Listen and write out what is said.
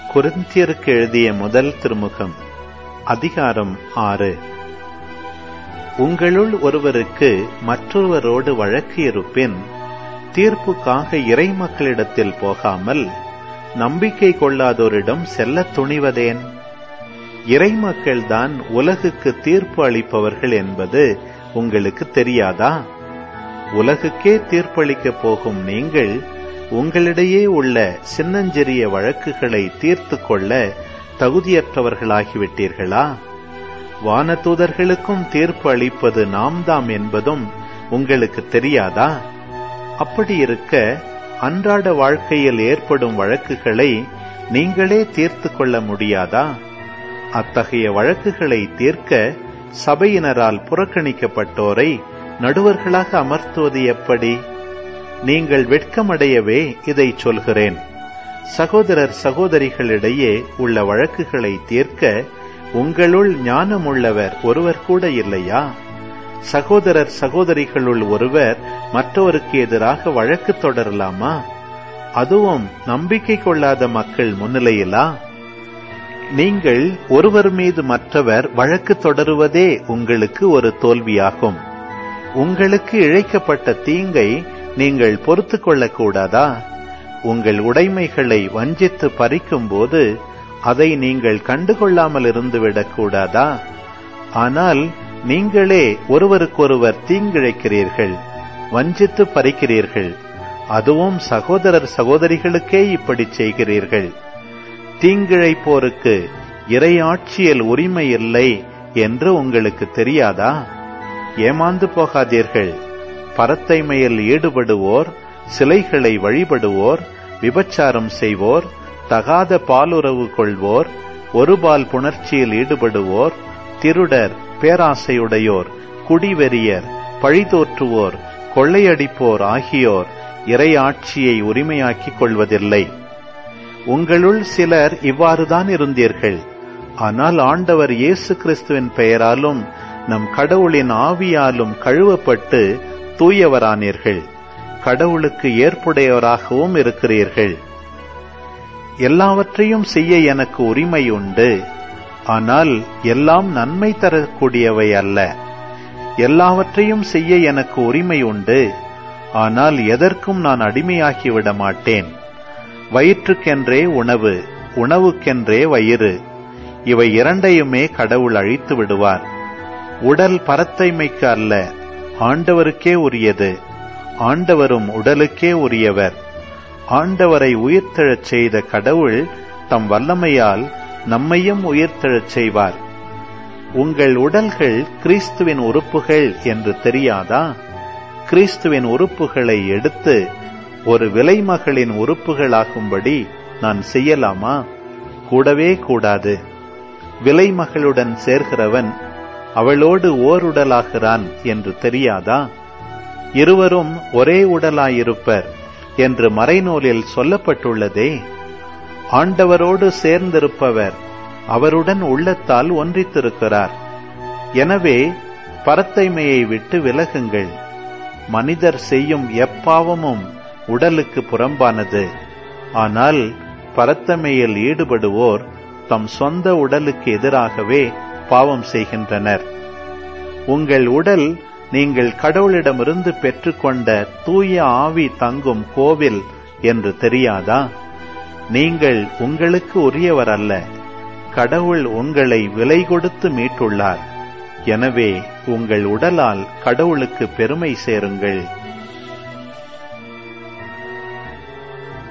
கொரிந்தியருக்கு எழுதிய முதல் திருமுகம் அதிகாரம் ஆறு உங்களுள் ஒருவருக்கு மற்றொருவரோடு வழக்கு இருப்பின் தீர்ப்புக்காக இறை மக்களிடத்தில் போகாமல் நம்பிக்கை கொள்ளாதோரிடம் செல்லத் துணிவதேன் இறை மக்கள்தான் உலகுக்கு தீர்ப்பு அளிப்பவர்கள் என்பது உங்களுக்கு தெரியாதா உலகுக்கே தீர்ப்பளிக்கப் போகும் நீங்கள் உங்களிடையே உள்ள சின்னஞ்சிறிய வழக்குகளை தீர்த்து கொள்ள தகுதியற்றவர்களாகிவிட்டீர்களா வானதூதர்களுக்கும் தீர்ப்பு அளிப்பது நாம் தாம் என்பதும் உங்களுக்கு தெரியாதா அப்படி இருக்க அன்றாட வாழ்க்கையில் ஏற்படும் வழக்குகளை நீங்களே தீர்த்து கொள்ள முடியாதா அத்தகைய வழக்குகளை தீர்க்க சபையினரால் புறக்கணிக்கப்பட்டோரை நடுவர்களாக அமர்த்துவது எப்படி நீங்கள் வெட்கமடையவே இதை சொல்கிறேன் சகோதரர் சகோதரிகளிடையே உள்ள வழக்குகளை தீர்க்க உங்களுள் ஞானமுள்ளவர் ஒருவர் கூட இல்லையா சகோதரர் சகோதரிகளுள் ஒருவர் மற்றவருக்கு எதிராக வழக்கு தொடரலாமா அதுவும் நம்பிக்கை கொள்ளாத மக்கள் முன்னிலையிலா நீங்கள் ஒருவர் மீது மற்றவர் வழக்கு தொடருவதே உங்களுக்கு ஒரு தோல்வியாகும் உங்களுக்கு இழைக்கப்பட்ட தீங்கை நீங்கள் பொறுத்து கொள்ளக்கூடாதா உங்கள் உடைமைகளை வஞ்சித்து பறிக்கும் போது அதை நீங்கள் கண்டுகொள்ளாமல் இருந்துவிடக் கூடாதா ஆனால் நீங்களே ஒருவருக்கொருவர் தீங்கிழைக்கிறீர்கள் வஞ்சித்து பறிக்கிறீர்கள் அதுவும் சகோதரர் சகோதரிகளுக்கே இப்படி செய்கிறீர்கள் தீங்கிழைப்போருக்கு இறையாட்சியல் உரிமை இல்லை என்று உங்களுக்கு தெரியாதா ஏமாந்து போகாதீர்கள் பரத்தைமையில் ஈடுபடுவோர் சிலைகளை வழிபடுவோர் விபச்சாரம் செய்வோர் தகாத பாலுறவு கொள்வோர் ஒருபால் புணர்ச்சியில் ஈடுபடுவோர் திருடர் பேராசையுடையோர் குடிவெறியர் பழிதோற்றுவோர் கொள்ளையடிப்போர் ஆகியோர் இறையாட்சியை உரிமையாக்கிக் கொள்வதில்லை உங்களுள் சிலர் இவ்வாறுதான் இருந்தீர்கள் ஆனால் ஆண்டவர் இயேசு கிறிஸ்துவின் பெயராலும் நம் கடவுளின் ஆவியாலும் கழுவப்பட்டு தூயவரானீர்கள் கடவுளுக்கு ஏற்புடையவராகவும் இருக்கிறீர்கள் எல்லாவற்றையும் செய்ய எனக்கு உரிமை உண்டு ஆனால் எல்லாம் நன்மை தரக்கூடியவை அல்ல எல்லாவற்றையும் செய்ய எனக்கு உரிமை உண்டு ஆனால் எதற்கும் நான் அடிமையாகிவிட மாட்டேன் வயிற்றுக்கென்றே உணவு உணவுக்கென்றே வயிறு இவை இரண்டையுமே கடவுள் அழித்து விடுவார் உடல் பரத்தைமைக்கு அல்ல ஆண்டவருக்கே உரியது ஆண்டவரும் உடலுக்கே உரியவர் ஆண்டவரை உயிர்த்தெழச் செய்த கடவுள் தம் வல்லமையால் நம்மையும் உயிர்த்தெழச் செய்வார் உங்கள் உடல்கள் கிறிஸ்துவின் உறுப்புகள் என்று தெரியாதா கிறிஸ்துவின் உறுப்புகளை எடுத்து ஒரு விலைமகளின் உறுப்புகளாகும்படி நான் செய்யலாமா கூடவே கூடாது விலைமகளுடன் சேர்கிறவன் அவளோடு ஓருடலாகிறான் என்று தெரியாதா இருவரும் ஒரே உடலாயிருப்பர் என்று மறைநூலில் சொல்லப்பட்டுள்ளதே ஆண்டவரோடு சேர்ந்திருப்பவர் அவருடன் உள்ளத்தால் ஒன்றித்திருக்கிறார் எனவே பரத்தைமையை விட்டு விலகுங்கள் மனிதர் செய்யும் எப்பாவமும் உடலுக்கு புறம்பானது ஆனால் பரத்தமையில் ஈடுபடுவோர் தம் சொந்த உடலுக்கு எதிராகவே பாவம் செய்கின்றனர் உங்கள் உடல் நீங்கள் கடவுளிடமிருந்து பெற்றுக்கொண்ட தூய ஆவி தங்கும் கோவில் என்று தெரியாதா நீங்கள் உங்களுக்கு உரியவர் அல்ல கடவுள் உங்களை விலை கொடுத்து மீட்டுள்ளார் எனவே உங்கள் உடலால் கடவுளுக்கு பெருமை சேருங்கள்